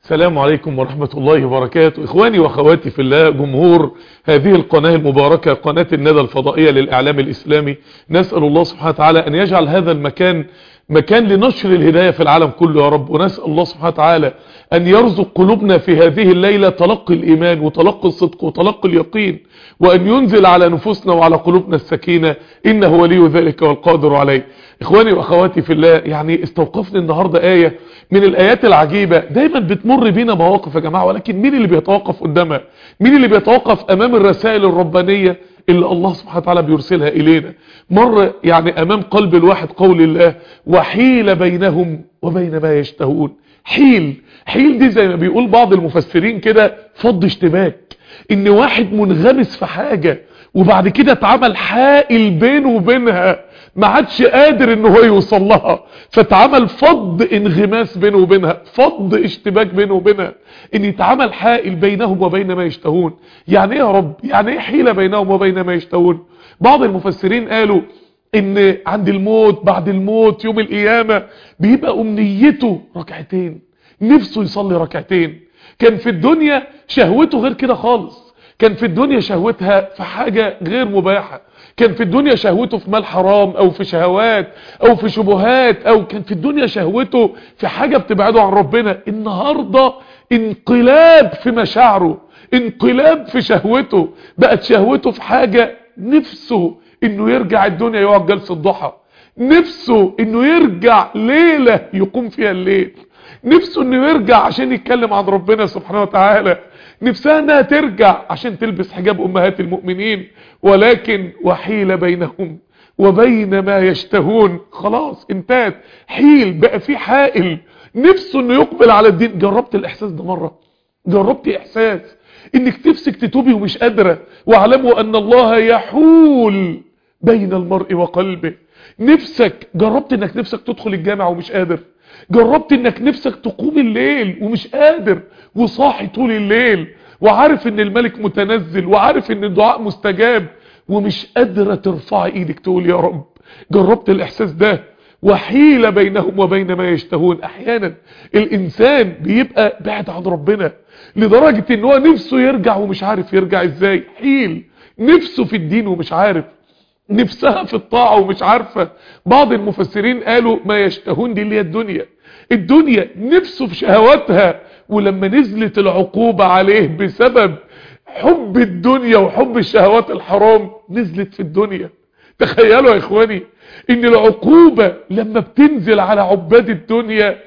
السلام عليكم ورحمة الله وبركاته إخواني وأخواتي في الله جمهور هذه القناة المباركة قناة الندى الفضائية للإعلام الإسلامي نسأل الله سبحانه وتعالى أن يجعل هذا المكان مكان لنشر الهداية في العالم كله يا رب ونسأل الله سبحانه وتعالى أن يرزق قلوبنا في هذه الليلة تلقي الإيمان وتلقي الصدق وتلقي اليقين وأن ينزل على نفوسنا وعلى قلوبنا السكينة إنه ولي ذلك والقادر عليه إخواني وأخواتي في الله يعني استوقفني النهاردة آية من الآيات العجيبة دايما بتمر بينا مواقف يا جماعة ولكن مين اللي بيتوقف قدامها مين اللي بيتوقف أمام الرسائل الربانية اللي الله سبحانه وتعالى بيرسلها إلينا مر يعني أمام قلب الواحد قول الله وحيل بينهم وبين ما يشتهون حيل حيل دي زي ما بيقول بعض المفسرين كده فض اشتباك ان واحد منغمس في حاجة وبعد كده اتعمل حائل بينه وبينها ما عادش قادر ان هو يوصل لها فاتعمل فض انغماس بينه وبينها فض اشتباك بينه وبينها ان يتعمل حائل بينهم وبين ما يشتهون يعني ايه يا رب يعني ايه حيلة بينهم وبين ما يشتهون بعض المفسرين قالوا ان عند الموت بعد الموت يوم القيامة بيبقى امنيته ركعتين نفسه يصلي ركعتين كان في الدنيا شهوته غير كده خالص كان في الدنيا شهوتها في حاجة غير مباحة كان في الدنيا شهوته في مال حرام او في شهوات او في شبهات او كان في الدنيا شهوته في حاجة بتبعده عن ربنا النهاردة انقلاب في مشاعره انقلاب في شهوته بقت شهوته في حاجة نفسه انه يرجع الدنيا يقعد جلسة ضحى نفسه انه يرجع ليلة يقوم فيها الليل نفسه انه يرجع عشان يتكلم عن ربنا سبحانه وتعالى نفسها انها ترجع عشان تلبس حجاب امهات المؤمنين ولكن وحيل بينهم وبين ما يشتهون خلاص انتهت حيل بقى في حائل نفسه انه يقبل على الدين جربت الاحساس ده مرة جربت احساس انك نفسك تتوبي ومش قادرة واعلموا ان الله يحول بين المرء وقلبه نفسك جربت انك نفسك تدخل الجامع ومش قادر جربت انك نفسك تقوم الليل ومش قادر وصاحي طول الليل وعارف ان الملك متنزل وعارف ان الدعاء مستجاب ومش قادرة ترفع ايدك تقول يا رب جربت الاحساس ده وحيل بينهم وبين ما يشتهون احيانا الانسان بيبقى بعد عن ربنا لدرجة ان هو نفسه يرجع ومش عارف يرجع ازاي حيل نفسه في الدين ومش عارف نفسها في الطاعة ومش عارفة بعض المفسرين قالوا ما يشتهون دي اللي هي الدنيا الدنيا نفسه في شهواتها ولما نزلت العقوبة عليه بسبب حب الدنيا وحب الشهوات الحرام نزلت في الدنيا تخيلوا يا اخواني ان العقوبة لما بتنزل على عباد الدنيا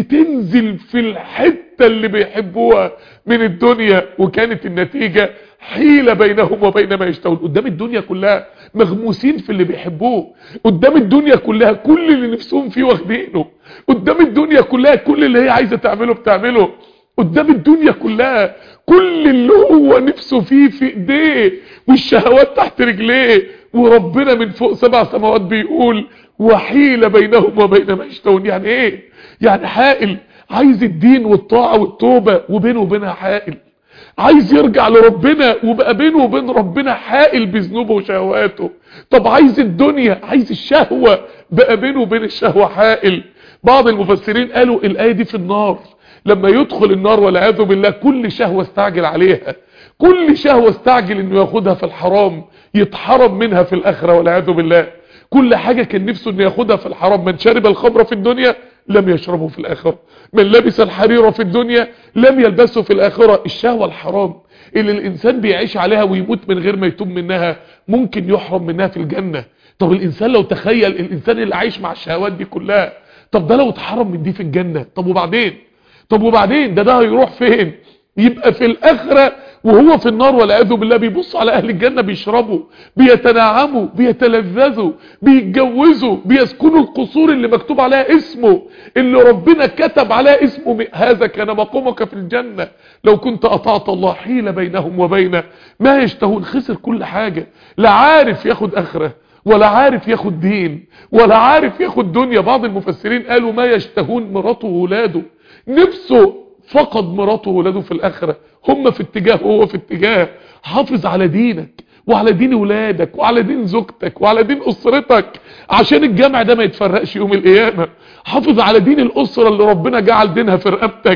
بتنزل في الحتة اللي بيحبوها من الدنيا وكانت النتيجة حيلة بينهم وبين ما يشتهون قدام الدنيا كلها مغموسين في اللي بيحبوه قدام الدنيا كلها كل اللي نفسهم فيه واخدينه قدام الدنيا كلها كل اللي هي عايزة تعمله بتعمله قدام الدنيا كلها كل اللي هو نفسه فيه في ايديه والشهوات تحت رجليه وربنا من فوق سبع سماوات بيقول وحيل بينهم وبين ما يشتهون يعني ايه يعني حائل عايز الدين والطاعة والتوبة وبينه وبينها حائل عايز يرجع لربنا وبقى بينه وبين ربنا حائل بذنوبه وشهواته طب عايز الدنيا عايز الشهوة بقى بينه وبين الشهوة حائل بعض المفسرين قالوا الآية دي في النار لما يدخل النار والعياذ بالله كل شهوة استعجل عليها كل شهوة استعجل انه ياخدها في الحرام يتحرم منها في الاخرة والعياذ بالله كل حاجة كان نفسه انه ياخدها في الحرام من شرب الخمر في الدنيا لم يشربه في الآخرة من لبس الحرير في الدنيا لم يلبسه في الآخرة الشهوة الحرام اللي الإنسان بيعيش عليها ويموت من غير ما يتوب منها ممكن يحرم منها في الجنة طب الإنسان لو تخيل الإنسان اللي عايش مع الشهوات دي كلها طب ده لو اتحرم من دي في الجنة طب وبعدين طب وبعدين ده ده هيروح فين يبقى في الآخرة وهو في النار والعياذ بالله بيبص على أهل الجنة بيشربوا بيتنعموا بيتلذذوا بيتجوزوا بيسكنوا القصور اللي مكتوب عليها اسمه اللي ربنا كتب عليها اسمه هذا كان مقامك في الجنة لو كنت أطعت الله حيل بينهم وبين ما يشتهون خسر كل حاجة لا عارف ياخد آخرة ولا عارف ياخد دين ولا عارف ياخد دنيا بعض المفسرين قالوا ما يشتهون مراته وولاده نفسه فقد مراته وولاده في الآخرة هم في اتجاه وهو في اتجاه حافظ على دينك وعلى دين ولادك وعلى دين زوجتك وعلى دين أسرتك عشان الجامع ده ما يتفرقش يوم القيامة حافظ على دين الأسرة اللي ربنا جعل دينها في رقبتك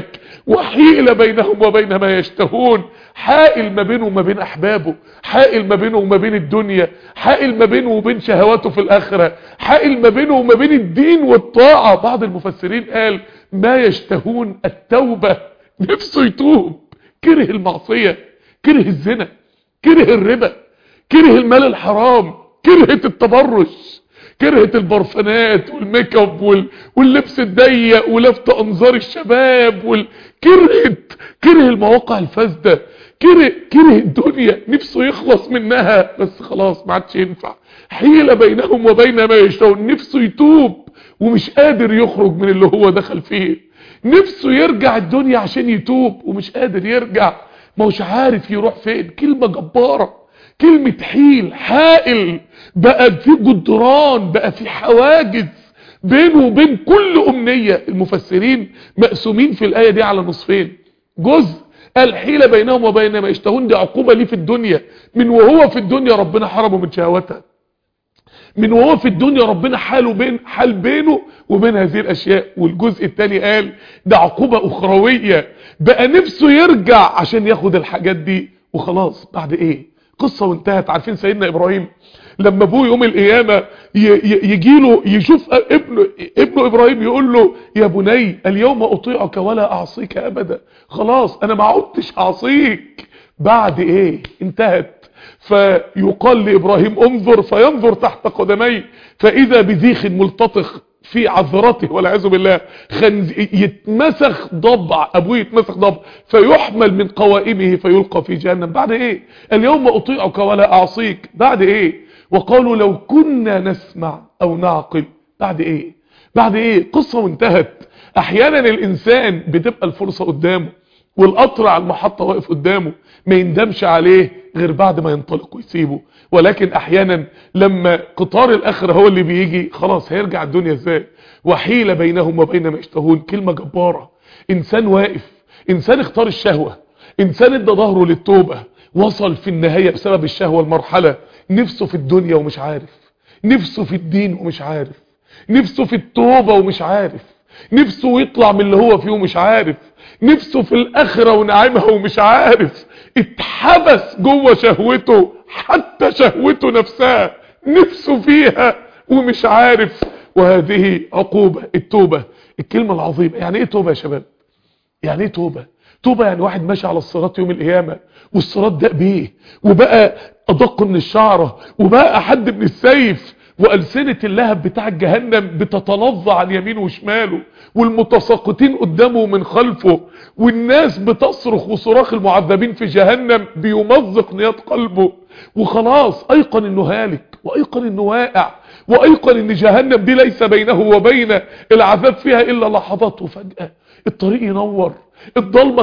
وحيل بينهم وبين ما يشتهون حائل ما بينه وما بين احبابه حائل ما بينه وما بين الدنيا حائل ما بينه وبين شهواته في الاخرة حائل ما بينه وما بين الدين والطاعة بعض المفسرين قال ما يشتهون التوبة نفسه يتوب كره المعصية كره الزنا كره الربا كره المال الحرام كرهت التبرج كرهت البرفانات والميك اب وال... واللبس الضيق ولفت انظار الشباب وال... كرهت كره المواقع الفاسده كره كره الدنيا نفسه يخلص منها بس خلاص ما عادش ينفع حيله بينهم وبين ما يشتهون نفسه يتوب ومش قادر يخرج من اللي هو دخل فيه نفسه يرجع الدنيا عشان يتوب ومش قادر يرجع ما هوش عارف يروح فين كلمة جبارة كلمة حيل حائل بقى في جدران بقى في حواجز بينه وبين كل أمنية المفسرين مقسومين في الآية دي على نصفين جزء الحيلة بينهم وبين ما يشتهون دي عقوبة ليه في الدنيا من وهو في الدنيا ربنا حرمه من شهوتها من وهو في الدنيا ربنا حاله بين حال بينه وبين هذه الاشياء والجزء الثاني قال ده عقوبة اخروية بقى نفسه يرجع عشان ياخد الحاجات دي وخلاص بعد ايه قصة وانتهت عارفين سيدنا ابراهيم لما ابوه يوم القيامة يجي له يشوف ابنه ابنه ابراهيم يقول له يا بني اليوم اطيعك ولا اعصيك ابدا خلاص انا ما عدتش اعصيك بعد ايه انتهت فيقال لابراهيم انظر فينظر تحت قدميه فاذا بذيخ ملتطخ في عذرته والعياذ بالله خنز... يتمسخ ضبع ابوه يتمسخ ضبع فيحمل من قوائمه فيلقى في جهنم بعد ايه اليوم اطيعك ولا اعصيك بعد ايه وقالوا لو كنا نسمع او نعقل بعد ايه بعد ايه قصة وانتهت احيانا الانسان بتبقى الفرصة قدامه والقطر على المحطة واقف قدامه ما يندمش عليه غير بعد ما ينطلق ويسيبه ولكن احيانا لما قطار الاخر هو اللي بيجي خلاص هيرجع الدنيا ازاي وحيل بينهم وبين ما يشتهون كلمة جبارة انسان واقف انسان اختار الشهوة انسان ادى ظهره للتوبة وصل في النهاية بسبب الشهوة المرحلة نفسه في الدنيا ومش عارف نفسه في الدين ومش عارف نفسه في التوبة ومش عارف نفسه يطلع من اللي هو فيه ومش عارف نفسه في الاخرة ونعيمها ومش عارف اتحبس جوه شهوته حتى شهوته نفسها نفسه فيها ومش عارف وهذه عقوبة التوبة الكلمة العظيمة يعني ايه توبة يا شباب يعني ايه توبة توبة يعني واحد ماشي على الصراط يوم القيامة والصراط ده بيه وبقى ادق من الشعرة وبقى حد من السيف وألسنة اللهب بتاع جهنم بتتلظى عن يمينه وشماله والمتساقطين قدامه ومن خلفه والناس بتصرخ وصراخ المعذبين في جهنم بيمزق نيات قلبه وخلاص ايقن انه هالك وايقن انه واقع وايقن ان جهنم دي ليس بينه وبين العذاب فيها الا لحظات وفجأة الطريق ينور الضلمة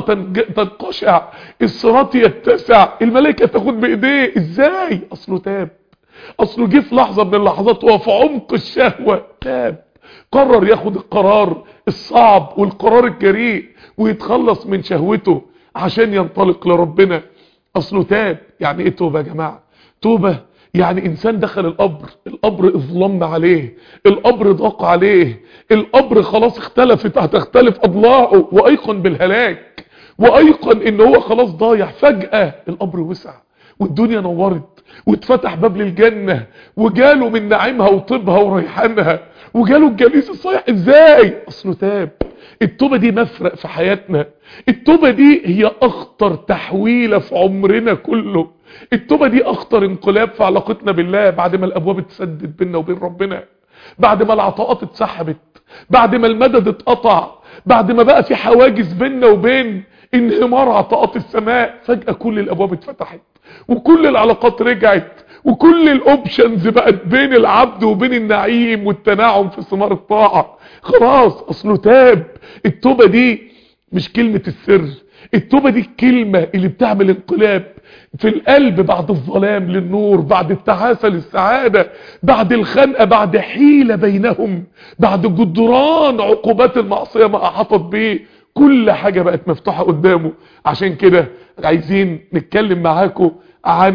تنقشع الصراط يتسع الملائكة تاخد بايديه ازاي اصله تاب اصله جه في لحظة من اللحظات وهو في عمق الشهوة تاب قرر ياخد القرار الصعب والقرار الجريء ويتخلص من شهوته عشان ينطلق لربنا اصله تاب يعني ايه توبة يا جماعة توبة يعني انسان دخل القبر القبر اظلم عليه القبر ضاق عليه القبر خلاص اختلفت هتختلف اضلاعه وايقن بالهلاك وايقن ان هو خلاص ضايع فجأة القبر وسع والدنيا نورت واتفتح باب للجنة وجاله من نعيمها وطيبها وريحانها وجاله الجليس الصالح ازاي اصله تاب التوبة دي مفرق في حياتنا التوبة دي هي اخطر تحويلة في عمرنا كله التوبة دي اخطر انقلاب في علاقتنا بالله بعد ما الابواب اتسدد بيننا وبين ربنا بعد ما العطاءات اتسحبت بعد ما المدد اتقطع بعد ما بقى في حواجز بيننا وبين انهمار عطاءات السماء فجأة كل الابواب اتفتحت وكل العلاقات رجعت وكل الاوبشنز بقت بين العبد وبين النعيم والتناعم في ثمار الطاعة خلاص اصله تاب التوبة دي مش كلمة السر التوبة دي الكلمة اللي بتعمل انقلاب في القلب بعد الظلام للنور بعد التعاسة للسعادة بعد الخنقة بعد حيلة بينهم بعد جدران عقوبات المعصية ما احاطت بيه كل حاجة بقت مفتوحة قدامه عشان كده عايزين نتكلم معاكم عن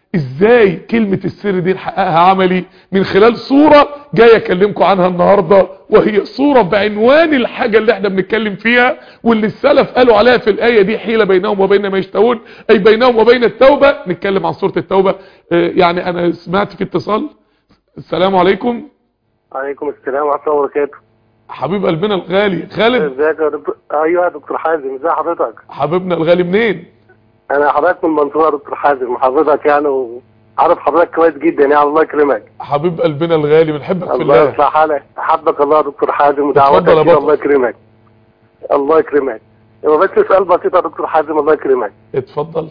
ازاي كلمة السر دي نحققها عملي من خلال صورة جاي اكلمكم عنها النهاردة وهي صورة بعنوان الحاجة اللي احنا بنتكلم فيها واللي السلف قالوا عليها في الآية دي حيلة بينهم وبين ما يشتهون اي بينهم وبين التوبة نتكلم عن صورة التوبة اه يعني انا سمعت في اتصال السلام عليكم عليكم السلام ورحمة الله وبركاته حبيب قلبنا الغالي خالد ازيك يا دكتور ايوه يا دكتور حازم ازي حضرتك حبيبنا الغالي منين انا حضرتك من المنصورة يا دكتور حازم حضرتك يعني وعارف حضرتك كويس جدا يعني الله يكرمك حبيب قلبنا الغالي بنحبك في الله الله يصلح حالك احبك الله يا دكتور حازم ودعواتك اتفضل يا كده بطل. الله يكرمك الله يكرمك هو بس سؤال بسيط يا دكتور حازم الله يكرمك اتفضل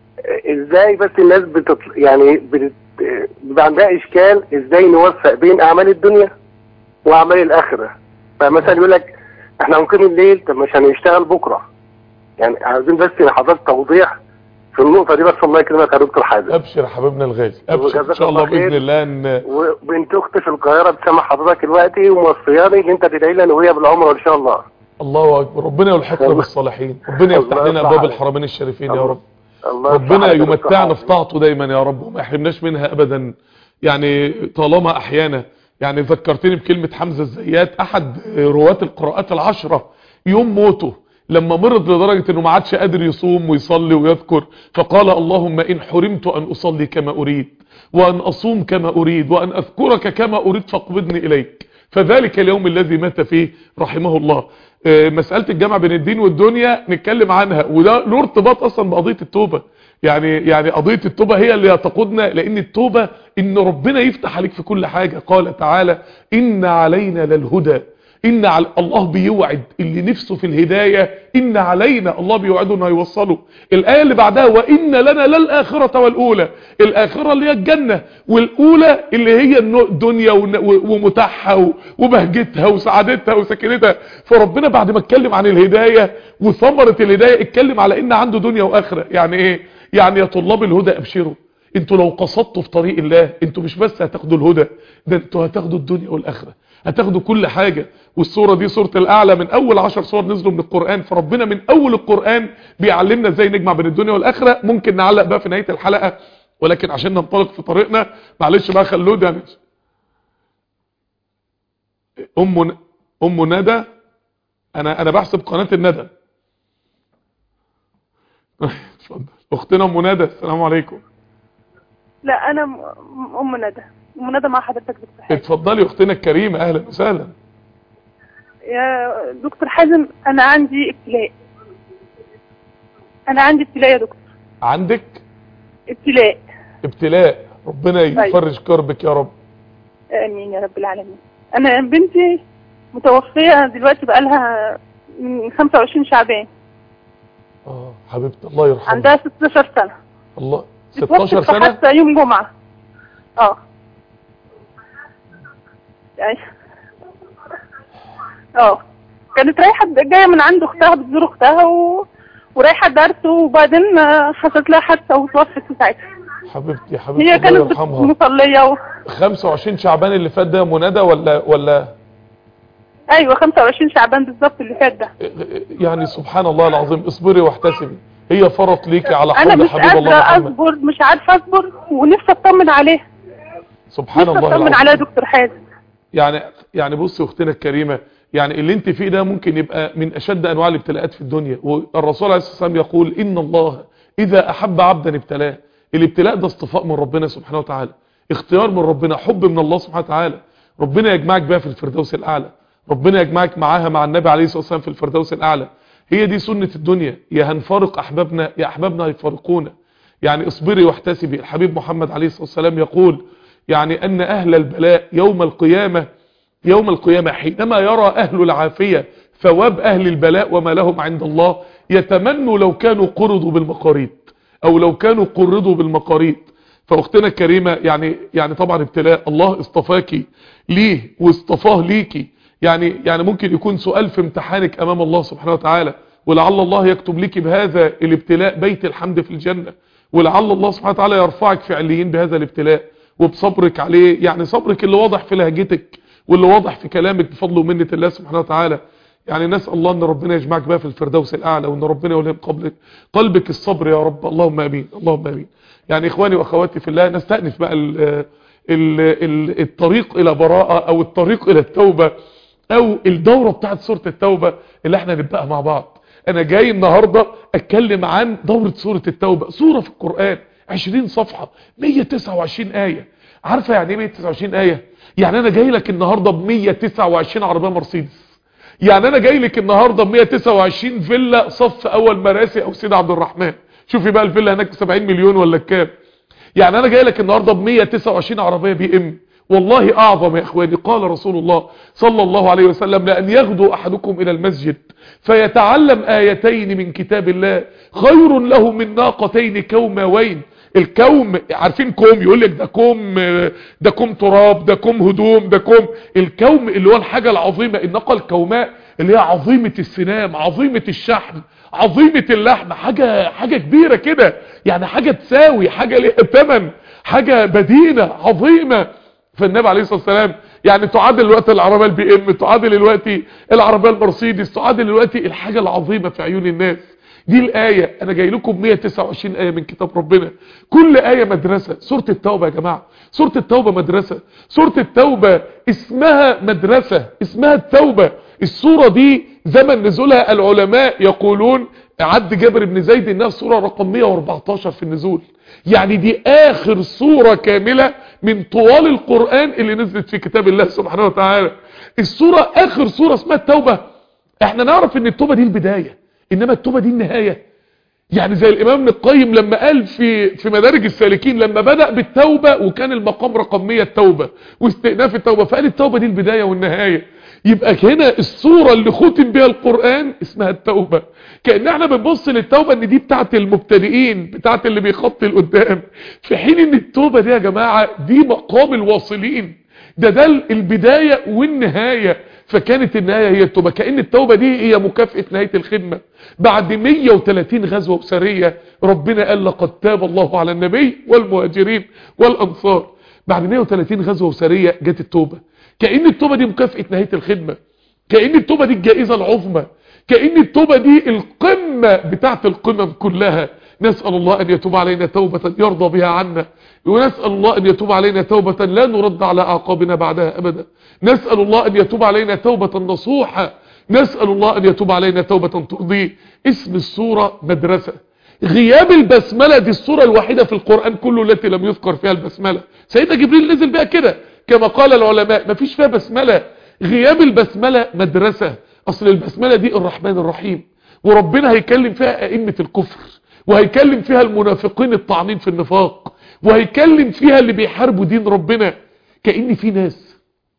ازاي بس الناس بتطل... يعني بت... بيبقى عندها اشكال ازاي نوفق بين اعمال الدنيا واعمال الاخره فمثلا يقول لك احنا هنقيم الليل طب مش هنشتغل بكره يعني عايزين بس حضرتك توضيح في النقطه دي بس الله يكرمك يا دكتور حازم ابشر يا حبيبنا الغالي ابشر ان وجزاك شاء الله الله خير. باذن الله ان وبنت اختي في القاهره بتسمع حضرتك دلوقتي وموصياني ان انت تدعي لنا وهي بالعمره ان شاء الله الله اكبر ربنا يلحقنا الله- بالصالحين ربنا يفتح الله لنا يفتح ابواب عليك. الحرمين الشريفين يا الله- رب الله ربنا يفتح عليك يا دكتور يمتعنا في حازم. طاعته دايما يا رب وما يحرمناش منها ابدا يعني طالما احيانا يعني ذكرتني بكلمة حمزة الزيات احد رواة القراءات العشرة يوم موته لما مرض لدرجة انه ما عادش قادر يصوم ويصلي ويذكر فقال اللهم ان حرمت ان اصلي كما اريد وان اصوم كما اريد وان اذكرك كما اريد فاقبضني اليك فذلك اليوم الذي مات فيه رحمه الله آه، مسألة الجمع بين الدين والدنيا نتكلم عنها وده له ارتباط اصلا بقضية التوبة يعني يعني قضية التوبة هي اللي هتقودنا لان التوبة ان ربنا يفتح عليك في كل حاجة قال تعالى ان علينا للهدى ان على الله بيوعد اللي نفسه في الهداية ان علينا الله بيوعده انه هيوصله الايه اللي بعدها وان لنا للاخره والاولى الاخره اللي هي الجنه والاولى اللي هي النو- الدنيا ون- و- ومتاحها و- وبهجتها وسعادتها وسكينتها فربنا بعد ما اتكلم عن الهدايه وثمره الهدايه اتكلم على ان عنده دنيا واخره يعني ايه يعني يا طلاب الهدى ابشروا انتوا لو قصدتوا في طريق الله انتوا مش بس هتاخدوا الهدى ده انتوا هتاخدوا الدنيا والاخره هتاخدوا كل حاجة والسورة دي سورة الأعلى من أول عشر سور نزلوا من القرآن فربنا من أول القرآن بيعلمنا ازاي نجمع بين الدنيا والآخرة ممكن نعلق بقى في نهاية الحلقة ولكن عشان ننطلق في طريقنا معلش بقى خلوه ده مش أم ن- أم ندى أنا أنا بحسب قناة الندى اتفضل أختنا أم ندى السلام عليكم لا انا م- م- ام ندى ام ندى مع حضرتك بالصحة اتفضلي أختنا الكريمة أهلا وسهلا يا دكتور حازم انا عندي ابتلاء انا عندي ابتلاء يا دكتور عندك ابتلاء ابتلاء ربنا يفرج كربك يا رب امين يا رب العالمين انا بنتي متوفية دلوقتي بقالها من 25 شعبان اه حبيبتي الله يرحمها عندها 16 سنة الله اتوفت 16 في سنة حادثة يوم جمعة اه يعني اه كانت رايحة جاية من عند اختها بتزور اختها و... ورايحة درس وبعدين آه، حصلت لها حادثة وتوفت في ساعتها حبيبتي حبيبتي هي الله كانت يرحمها مصلية و... 25 شعبان اللي فات ده يا منى ولا ولا ايوه 25 شعبان بالظبط اللي فات ده يعني سبحان الله العظيم اصبري واحتسبي هي فرط ليكي على انا حول مش حبيب الله قادرة محمد اصبر مش عارفة اصبر ونفسي اطمن عليها سبحان نفسي الله اطمن العظيم عليها دكتور حازم يعني يعني بصي اختنا الكريمه يعني اللي انت فيه ده ممكن يبقى من اشد انواع الابتلاءات في الدنيا والرسول عليه الصلاه والسلام يقول ان الله اذا احب عبدا ابتلاه الابتلاء ده اصطفاء من ربنا سبحانه وتعالى اختيار من ربنا حب من الله سبحانه وتعالى ربنا يجمعك بقى في الفردوس الاعلى ربنا يجمعك معاها مع النبي عليه الصلاه والسلام في الفردوس الاعلى هي دي سنه الدنيا يا هنفارق احبابنا يا احبابنا هيفارقونا يعني اصبري واحتسبي الحبيب محمد عليه الصلاه والسلام يقول يعني ان اهل البلاء يوم القيامه يوم القيامة حينما يرى أهل العافية ثواب أهل البلاء وما لهم عند الله يتمنوا لو كانوا قرضوا بالمقاريض أو لو كانوا قرضوا بالمقاريض فأختنا الكريمة يعني يعني طبعا ابتلاء الله اصطفاكي ليه واصطفاه ليكي يعني يعني ممكن يكون سؤال في امتحانك أمام الله سبحانه وتعالى ولعل الله يكتب لك بهذا الابتلاء بيت الحمد في الجنة ولعل الله سبحانه وتعالى يرفعك في عليين بهذا الابتلاء وبصبرك عليه يعني صبرك اللي واضح في لهجتك واللي واضح في كلامك بفضل ومنة الله سبحانه وتعالى يعني نسأل الله ان ربنا يجمعك بقى في الفردوس الاعلى وان ربنا يلهم قبلك قلبك الصبر يا رب اللهم امين اللهم امين يعني اخواني واخواتي في الله نستأنف بقى ال ال ال الطريق الى براءة او الطريق الى التوبة او الدورة بتاعت سورة التوبة اللي احنا نبدأها مع بعض انا جاي النهاردة اتكلم عن دورة سورة التوبة سورة في القرآن 20 صفحة 129 آية عارفة يعني ايه 129 آية يعني انا جاي لك النهاردة ب 129 عربية مرسيدس يعني انا جاي لك النهاردة ب 129 فيلا صف اول مراسي او سيد عبد الرحمن شوفي بقى الفيلا هناك ب 70 مليون ولا كام يعني انا جاي لك النهاردة ب 129 عربية بي ام والله اعظم يا اخواني قال رسول الله صلى الله عليه وسلم لان يغدو احدكم الى المسجد فيتعلم ايتين من كتاب الله خير له من ناقتين كوماوين الكوم عارفين كوم يقول لك ده كوم ده كوم تراب ده كوم هدوم ده كوم الكوم اللي هو الحاجة العظيمة الناقة الكوماء اللي هي عظيمة السنام عظيمة الشحم عظيمة اللحم حاجة حاجة كبيرة كده يعني حاجة تساوي حاجة ليها ثمن حاجة بدينة عظيمة فالنبي عليه الصلاة والسلام يعني تعادل الوقت العربية البي ام تعادل الوقت العربية المرسيدس تعادل الوقت الحاجة العظيمة في عيون الناس دي الآية أنا جاي لكم 129 آية من كتاب ربنا كل آية مدرسة سورة التوبة يا جماعة سورة التوبة مدرسة سورة التوبة اسمها مدرسة اسمها التوبة السورة دي زمن نزولها العلماء يقولون عد جابر بن زيد انها السورة رقم 114 في النزول يعني دي آخر سورة كاملة من طوال القرآن اللي نزلت في كتاب الله سبحانه وتعالى السورة آخر سورة اسمها التوبة احنا نعرف ان التوبة دي البداية انما التوبة دي النهاية يعني زي الامام ابن القيم لما قال في في مدارج السالكين لما بدأ بالتوبة وكان المقام رقم 100 التوبة واستئناف التوبة فقال التوبة دي البداية والنهاية يبقى هنا الصورة اللي ختم بها القرآن اسمها التوبة كأن احنا بنبص للتوبة ان دي بتاعت المبتدئين بتاعت اللي بيخط لقدام في حين ان التوبة دي يا جماعة دي مقام الواصلين ده ده البداية والنهاية فكانت النهاية هي التوبة كأن التوبة دي هي مكافأة نهاية الخدمة بعد 130 غزوة وسرية ربنا قال لقد تاب الله على النبي والمهاجرين والأنصار بعد 130 غزوة وسرية جت التوبة كأن التوبة دي مكافأة نهاية الخدمة كأن التوبة دي الجائزة العظمى كأن التوبة دي القمة بتاعت القمم كلها نسأل الله أن يتوب علينا توبة يرضى بها عنا ونسأل الله أن يتوب علينا توبة لا نرد على أعقابنا بعدها أبدا نسأل الله أن يتوب علينا توبة نصوحة نسأل الله أن يتوب علينا توبة ترضيه اسم السورة مدرسة غياب البسملة دي السورة الوحيدة في القرآن كله التي لم يذكر فيها البسملة سيدنا جبريل نزل بها كده كما قال العلماء مفيش فيها بسملة غياب البسملة مدرسة أصل البسملة دي الرحمن الرحيم وربنا هيكلم فيها أئمة الكفر وهيكلم فيها المنافقين الطعنين في النفاق وهيكلم فيها اللي بيحاربوا دين ربنا كأن في ناس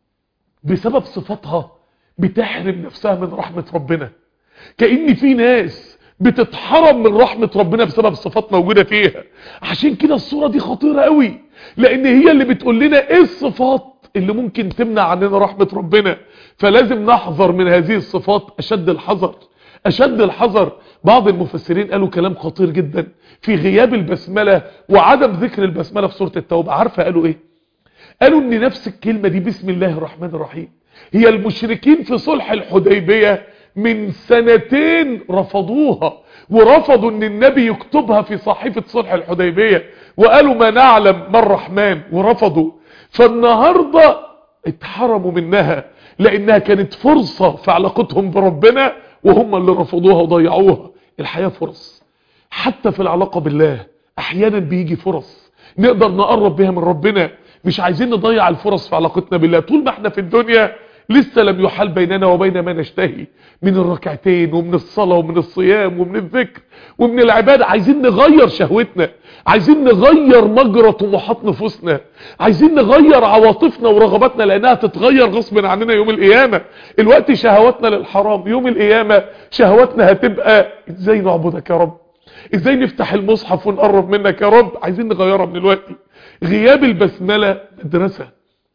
بسبب صفاتها بتحرم نفسها من رحمة ربنا كأن في ناس بتتحرم من رحمة ربنا بسبب صفات موجودة فيها عشان كده الصورة دي خطيرة قوي لان هي اللي بتقول لنا ايه الصفات اللي ممكن تمنع عننا رحمة ربنا فلازم نحذر من هذه الصفات اشد الحذر اشد الحذر بعض المفسرين قالوا كلام خطير جدا في غياب البسملة وعدم ذكر البسملة في سورة التوبة عارفة قالوا ايه قالوا ان نفس الكلمة دي بسم الله الرحمن الرحيم هي المشركين في صلح الحديبية من سنتين رفضوها ورفضوا ان النبي يكتبها في صحيفة صلح الحديبية وقالوا ما نعلم ما الرحمن ورفضوا فالنهاردة اتحرموا منها لانها كانت فرصة في علاقتهم بربنا وهم اللي رفضوها وضيعوها الحياة فرص حتى في العلاقة بالله احيانا بيجي فرص نقدر نقرب بها من ربنا مش عايزين نضيع الفرص في علاقتنا بالله طول ما احنا في الدنيا لسه لم يحال بيننا وبين ما نشتهي من الركعتين ومن الصلاة ومن الصيام ومن الذكر ومن العبادة عايزين نغير شهوتنا عايزين نغير مجرى طموحات نفوسنا عايزين نغير عواطفنا ورغباتنا لانها تتغير غصب عننا يوم القيامة الوقت شهواتنا للحرام يوم القيامة شهواتنا هتبقى ازاي نعبدك يا رب ازاي نفتح المصحف ونقرب منك يا رب عايزين نغيرها من الوقت غياب البسملة مدرسة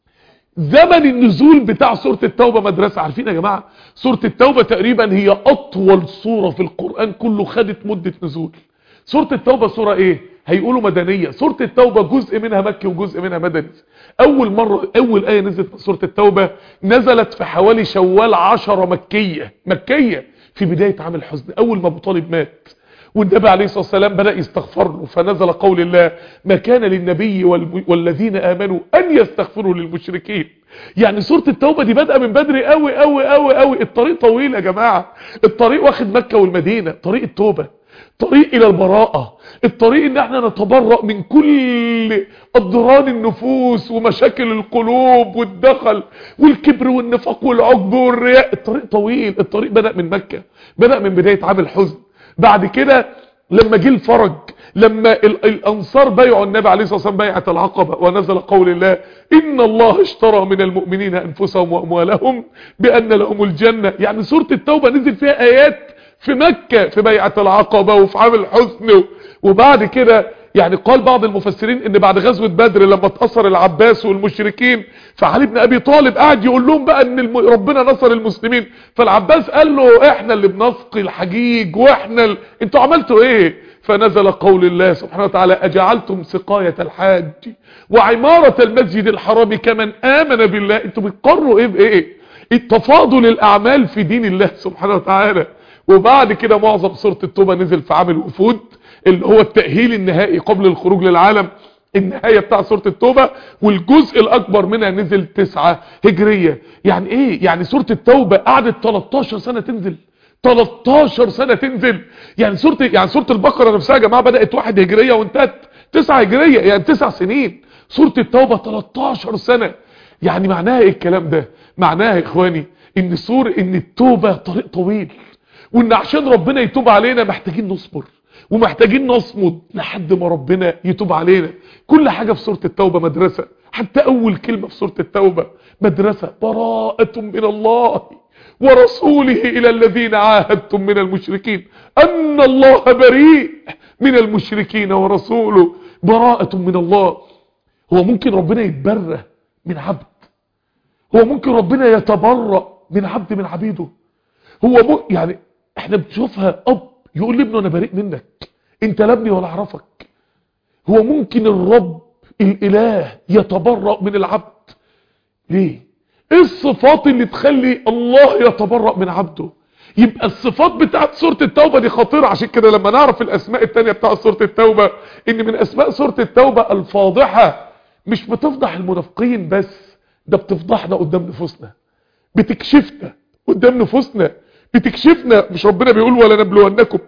زمن النزول بتاع سورة التوبة مدرسة عارفين يا جماعة سورة التوبة تقريبا هي اطول سورة في القرآن كله خدت مدة نزول سورة التوبة سورة ايه هيقولوا مدنية سورة التوبة جزء منها مكي وجزء منها مدني اول مرة اول ايه نزلت من سورة التوبة نزلت في حوالي شوال عشرة مكية مكية في بداية عام الحزن اول ما ابو طالب مات والنبي عليه الصلاة والسلام بدأ يستغفر له فنزل قول الله ما كان للنبي والم- والذين آمنوا أن يستغفروا للمشركين يعني سورة التوبة دي بدأ من بدري قوي قوي قوي قوي الطريق طويل يا جماعة الطريق واخد مكة والمدينة طريق التوبة طريق الى البراءة الطريق ان احنا نتبرأ من كل اضران النفوس ومشاكل القلوب والدخل والكبر والنفاق والعجب والرياء الطريق طويل الطريق بدأ من مكة بدأ من بداية عام الحزن بعد كده لما جه الفرج لما ال- الانصار بايعوا النبي عليه الصلاه والسلام بيعه العقبه ونزل قول الله ان الله اشترى من المؤمنين انفسهم واموالهم بان لهم الجنه يعني سوره التوبه نزل فيها ايات في مكه في بيعه العقبه وفي عام الحزن و- وبعد كده يعني قال بعض المفسرين ان بعد غزوه بدر لما اتاثر العباس والمشركين فعلي بن ابي طالب قاعد يقول لهم بقى ان الم... ربنا نصر المسلمين فالعباس قال له احنا اللي بنسقي الحجيج واحنا ال... انتوا عملتوا ايه فنزل قول الله سبحانه وتعالى اجعلتم سقايه الحاج وعماره المسجد الحرام كمن امن بالله انتوا بتقروا ايه بايه التفاضل الاعمال في دين الله سبحانه وتعالى وبعد كده معظم سوره التوبه نزل في عام الوفود اللي هو التأهيل النهائي قبل الخروج للعالم النهاية بتاع سورة التوبة والجزء الأكبر منها نزل تسعة هجرية يعني إيه؟ يعني سورة التوبة قعدت 13 سنة تنزل 13 سنة تنزل يعني سورة يعني سورة البقرة نفسها يا جماعة بدأت واحد هجرية وانتهت تسعة هجرية يعني تسع سنين سورة التوبة 13 سنة يعني معناها ايه الكلام ده معناها يا اخواني ان سور ان التوبة طريق طويل وان عشان ربنا يتوب علينا محتاجين نصبر ومحتاجين نصمد لحد ما ربنا يتوب علينا كل حاجة في سورة التوبة مدرسة حتى اول كلمة في سورة التوبة مدرسة براءة من الله ورسوله الى الذين عاهدتم من المشركين ان الله بريء من المشركين ورسوله براءة من الله هو ممكن ربنا يتبرى من عبد هو ممكن ربنا يتبرأ من عبد من عبيده هو م... يعني احنا بنشوفها اب يقول لابنه انا بريء منك انت لا ابني ولا اعرفك هو ممكن الرب الاله يتبرأ من العبد ليه ايه الصفات اللي تخلي الله يتبرأ من عبده يبقى الصفات بتاعت سورة التوبة دي خطيرة عشان كده لما نعرف الاسماء التانية بتاعت سورة التوبة ان من اسماء سورة التوبة الفاضحة مش بتفضح المنافقين بس ده بتفضحنا قدام نفوسنا بتكشفنا قدام نفوسنا بتكشفنا مش ربنا بيقول ولا نبلونكم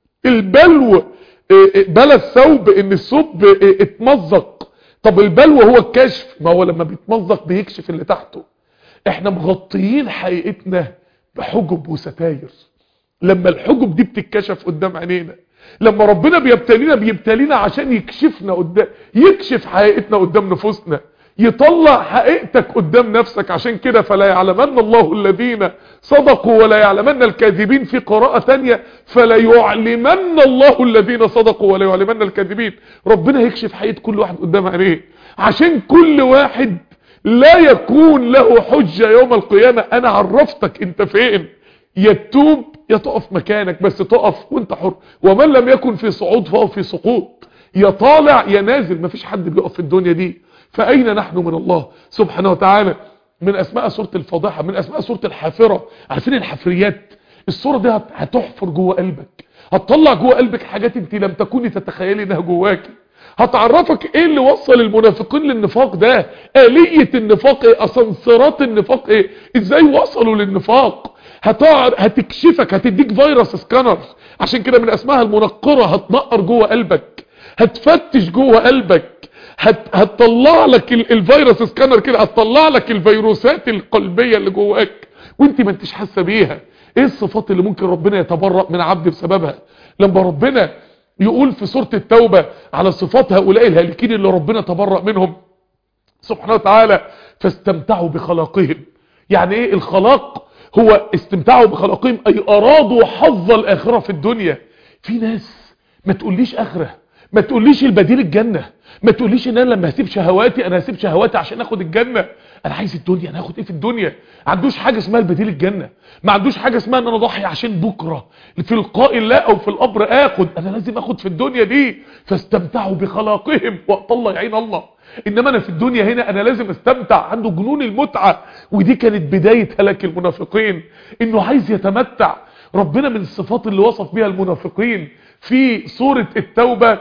البلو بلا الثوب ان الثوب اتمزق طب البلو هو الكشف ما هو لما بيتمزق بيكشف اللي تحته احنا مغطيين حقيقتنا بحجب وستاير لما الحجب دي بتتكشف قدام عينينا لما ربنا بيبتلينا بيبتلينا عشان يكشفنا قدام يكشف حقيقتنا قدام نفوسنا يطلع حقيقتك قدام نفسك عشان كده فلا يعلمن الله الذين صدقوا ولا يعلمن الكاذبين في قراءة تانية فلا يعلمن الله الذين صدقوا ولا يعلمن الكاذبين ربنا يكشف حقيقة كل واحد قدام عينيه عشان كل واحد لا يكون له حجة يوم القيامة انا عرفتك انت فين يتوب يتقف مكانك بس تقف وانت حر ومن لم يكن في صعود فهو في سقوط يا طالع يا نازل مفيش حد بيقف في الدنيا دي فأين نحن من الله سبحانه وتعالى من أسماء سورة الفضاحة من أسماء سورة الحافرة عارفين الحفريات الصورة دي هتحفر جوه قلبك هتطلع جوه قلبك حاجات انت لم تكوني تتخيلي انها جواكي هتعرفك ايه اللي وصل المنافقين للنفاق ده آلية النفاق ايه اسانسيرات النفاق ايه ازاي وصلوا للنفاق هتعر... هتكشفك هتديك فيروس سكانر عشان كده من اسمها المنقرة هتنقر جوه قلبك هتفتش جوه قلبك هت... هتطلع لك ال... الفيروس سكانر كده هتطلع لك الفيروسات القلبية اللي جواك وانت ما انتش حاسه بيها ايه الصفات اللي ممكن ربنا يتبرأ من عبد بسببها لما ربنا يقول في سورة التوبة على صفات هؤلاء الهالكين اللي ربنا تبرأ منهم سبحانه وتعالى فاستمتعوا بخلاقهم يعني ايه الخلاق هو استمتعوا بخلاقهم اي ارادوا حظ الاخرة في الدنيا في ناس ما تقوليش اخرة ما تقوليش البديل الجنة ما تقوليش ان انا لما هسيب شهواتي انا هسيب شهواتي عشان اخد الجنة انا عايز الدنيا انا هاخد ايه في الدنيا ما عندوش حاجه اسمها البديل الجنه ما عندوش حاجه اسمها ان انا اضحي عشان بكره في لقاء الله او في القبر اخد انا لازم اخد في الدنيا دي فاستمتعوا بخلاقهم وقت الله يعين الله انما انا في الدنيا هنا انا لازم استمتع عنده جنون المتعه ودي كانت بدايه هلاك المنافقين انه عايز يتمتع ربنا من الصفات اللي وصف بها المنافقين في سوره التوبه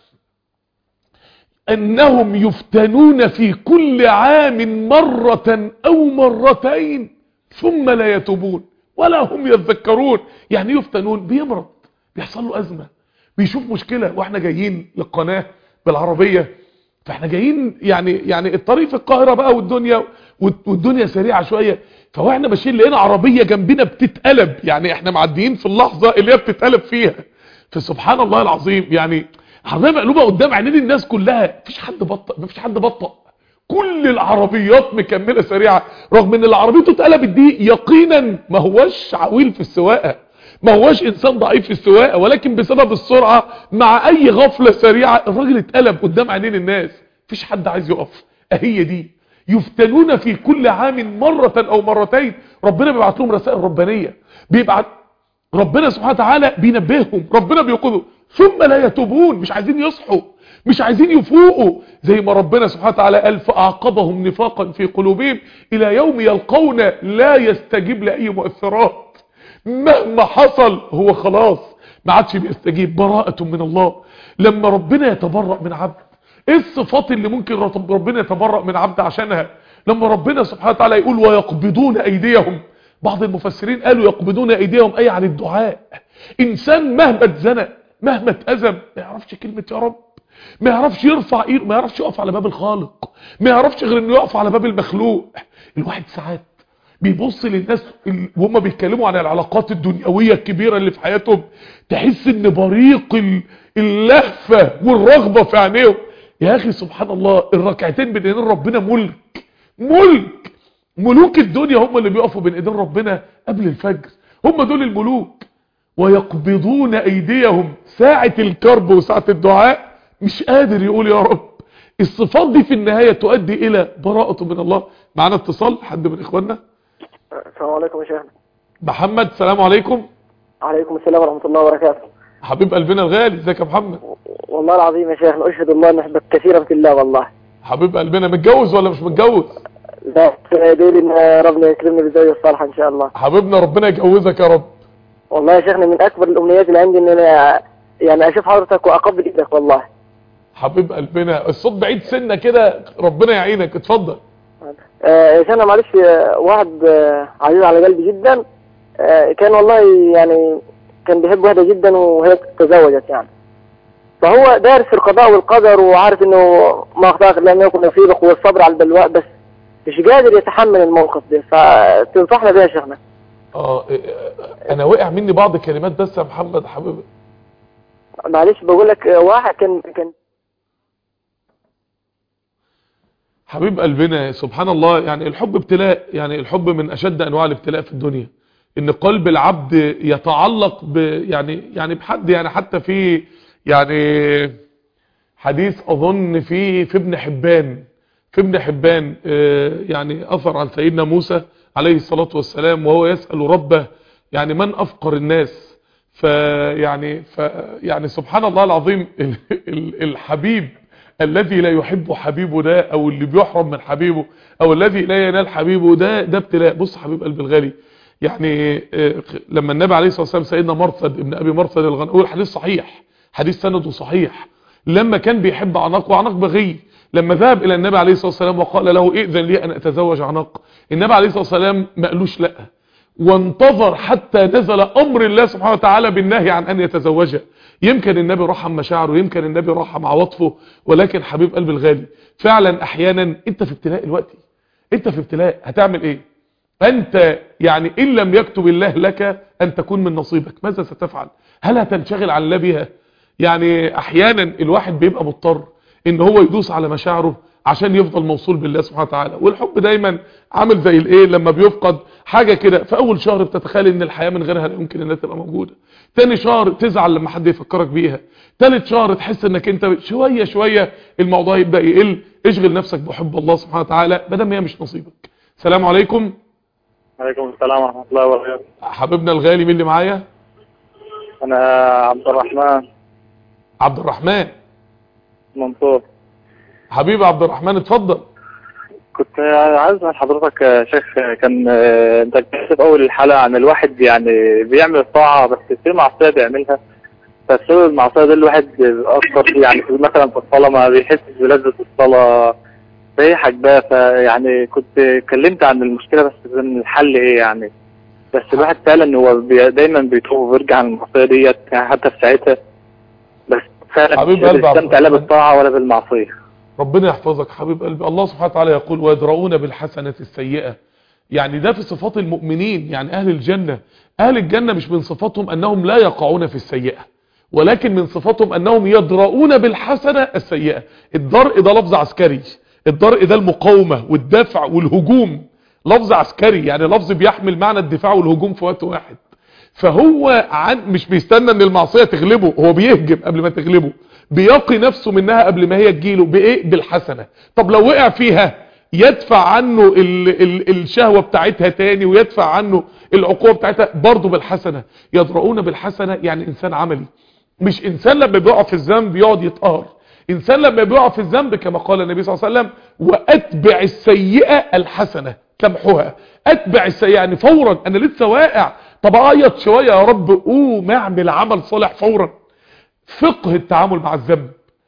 انهم يفتنون في كل عام مرة او مرتين ثم لا يتوبون ولا هم يذكرون يعني يفتنون بيمرض بيحصل له ازمة بيشوف مشكلة واحنا جايين للقناة بالعربية فاحنا جايين يعني يعني الطريق في القاهرة بقى والدنيا والدنيا سريعة شوية فواحنا ماشيين لقينا عربية جنبنا بتتقلب يعني احنا معديين في اللحظة اللي هي بتتقلب فيها فسبحان الله العظيم يعني عربيه مقلوبه قدام عينين الناس كلها مفيش حد بطأ مفيش حد بطأ كل العربيات مكمله سريعه رغم ان العربيه اتقلبت دي يقينا ما هوش عويل في السواقه ما هوش انسان ضعيف في السواقه ولكن بسبب السرعه مع اي غفله سريعه الراجل اتقلب قدام عينين الناس مفيش حد عايز يقف اهي دي يفتنون في كل عام مرة او مرتين ربنا بيبعت لهم رسائل ربانية بيبعت ربنا سبحانه وتعالى بينبههم ربنا بيقودهم ثم لا يتوبون مش عايزين يصحوا مش عايزين يفوقوا زي ما ربنا سبحانه وتعالى قال فأعقبهم نفاقا في قلوبهم إلى يوم يلقون لا يستجيب لأي مؤثرات مهما حصل هو خلاص ما عادش بيستجيب براءة من الله لما ربنا يتبرأ من عبد ايه الصفات اللي ممكن ربنا يتبرأ من عبد عشانها لما ربنا سبحانه وتعالى يقول ويقبضون أيديهم بعض المفسرين قالوا يقبضون أيديهم أي عن الدعاء إنسان مهما اتزنق مهما اتأزم ما يعرفش كلمة يا رب ما يعرفش يرفع ايده ما يعرفش يقف على باب الخالق ما يعرفش غير انه يقف على باب المخلوق الواحد ساعات بيبص للناس وهم بيتكلموا عن العلاقات الدنيوية الكبيرة اللي في حياتهم تحس ان بريق اللهفة والرغبة في عينيهم يا اخي سبحان الله الركعتين بين ايدين ربنا ملك ملك ملوك الدنيا هم اللي بيقفوا بين ايدين ربنا قبل الفجر هم دول الملوك ويقبضون ايديهم ساعة الكرب وساعة الدعاء مش قادر يقول يا رب الصفات دي في النهاية تؤدي الى براءة من الله معنا اتصال حد من اخواننا السلام عليكم يا شيخنا محمد السلام عليكم عليكم السلام ورحمة الله وبركاته حبيب قلبنا الغالي ازيك يا محمد والله العظيم يا شيخنا أشهد الله أن أحبك كثيرا في الله والله حبيب قلبنا متجوز ولا مش متجوز لا يديلي أن ربنا يكرمني بالزوجة الصالحة إن شاء الله حبيبنا ربنا يجوزك يا رب والله يا شيخنا من أكبر الأمنيات اللي عندي إن أنا يعني أشوف حضرتك وأقبل إيدك والله حبيب قلبنا الصوت بعيد سنة كده ربنا يعينك اتفضل آه يا شيخنا معلش آه، واحد آه، عزيز على قلبي جدا آه، كان والله يعني كان بيحب واحدة جدا وهي تزوجت يعني فهو دارس في القضاء والقدر وعارف انه ما اخطاك لم يكن نصيبك والصبر على البلواء بس مش قادر يتحمل الموقف ده فتنصحنا بيه يا شيخنا اه إيه، آه، انا وقع مني بعض الكلمات بس يا محمد حبيبي معلش بقول لك آه، واحد كان كان حبيب قلبنا سبحان الله يعني الحب ابتلاء يعني الحب من اشد انواع الابتلاء في الدنيا ان قلب العبد يتعلق ب يعني يعني بحد يعني حتى في يعني حديث اظن في في ابن حبان في ابن حبان آه، يعني اثر عن سيدنا موسى عليه الصلاة والسلام وهو يسأل ربه يعني من افقر الناس فيعني ف يعني سبحان الله العظيم ال- ال- الحبيب الذي لا يحب حبيبه ده او اللي بيحرم من حبيبه او الذي لا ينال حبيبه ده ده ابتلاء بص حبيب قلبي الغالي يعني آه، لما النبي عليه الصلاة والسلام سيدنا مرثد ابن ابي مرثد الغنوي الحديث صحيح حديث سنده صحيح لما كان بيحب عناق وعناق بغي لما ذهب الى النبي عليه الصلاة والسلام وقال له ائذن لي ان اتزوج عناق النبي عليه الصلاة والسلام ما قالوش لا وانتظر حتى نزل امر الله سبحانه وتعالى بالنهي عن ان يتزوجها يمكن النبي رحم مشاعره يمكن النبي رحم عواطفه ولكن حبيب قلبي الغالي فعلا احيانا انت في ابتلاء الوقت انت في ابتلاء هتعمل ايه انت يعني ان لم يكتب الله لك ان تكون من نصيبك ماذا ستفعل هل هتنشغل عن الله بها يعني احيانا الواحد بيبقى مضطر ان هو يدوس على مشاعره عشان يفضل موصول بالله سبحانه وتعالى والحب دايما عامل زي الايه لما بيفقد حاجة كده في اول شهر بتتخيل ان الحياة من غيرها لا يمكن انها تبقى موجودة تاني شهر تزعل لما حد يفكرك بيها تالت شهر تحس انك انت شوية شوية الموضوع يبدأ يقل اشغل نفسك بحب الله سبحانه وتعالى بدل هي مش نصيبك السلام عليكم عليكم السلام ورحمة الله وبركاته حبيبنا الغالي مين اللي معايا أنا عبد الرحمن عبد الرحمن منصور حبيبي عبد الرحمن اتفضل كنت عايز اسال حضرتك يا شيخ كان انت اتكلمت في اول الحلقه عن الواحد يعني بيعمل الطاعه بس في معصيه بيعملها فالسبب المعصيه ده الواحد اثر فيه يعني في- مثلا في الصلاه ما بيحسش بلذه الصلاه فهي حاجباه فيعني كنت اتكلمت عن المشكله بس إن الحل ايه يعني بس الواحد فعلا هو بي دايما بيتوب ويرجع عن المعصيه ديت يعني حتى في ساعتها بس فعلا حبيب مش قلبي عبد بيستمتع لا الرحمن. بالطاعه ولا بالمعصيه ربنا يحفظك حبيب قلبي الله سبحانه وتعالى يقول ويدرؤون بالحسنة السيئة يعني ده في صفات المؤمنين يعني أهل الجنة أهل الجنة مش من صفاتهم أنهم لا يقعون في السيئة ولكن من صفاتهم أنهم يدرؤون بالحسنة السيئة الدرء ده لفظ عسكري الدرء ده المقاومة والدفع والهجوم لفظ عسكري يعني لفظ بيحمل معنى الدفاع والهجوم في وقت واحد فهو عن مش بيستنى ان المعصية تغلبه هو بيهجم قبل ما تغلبه بيقي نفسه منها قبل ما هي تجيله بايه بالحسنة طب لو وقع فيها يدفع عنه ال ال الشهوة بتاعتها تاني ويدفع عنه العقوبة بتاعتها برضه بالحسنة يدرؤون بالحسنة يعني انسان عملي مش انسان لما بيقع في الذنب يقعد يتقهر انسان لما بيقع في الذنب كما قال النبي صلى الله عليه وسلم واتبع السيئة الحسنة تمحوها اتبع السيئة يعني فورا انا لسه واقع طب اعيط شوية يا رب قوم اعمل عمل صالح فورا فقه التعامل مع الذنب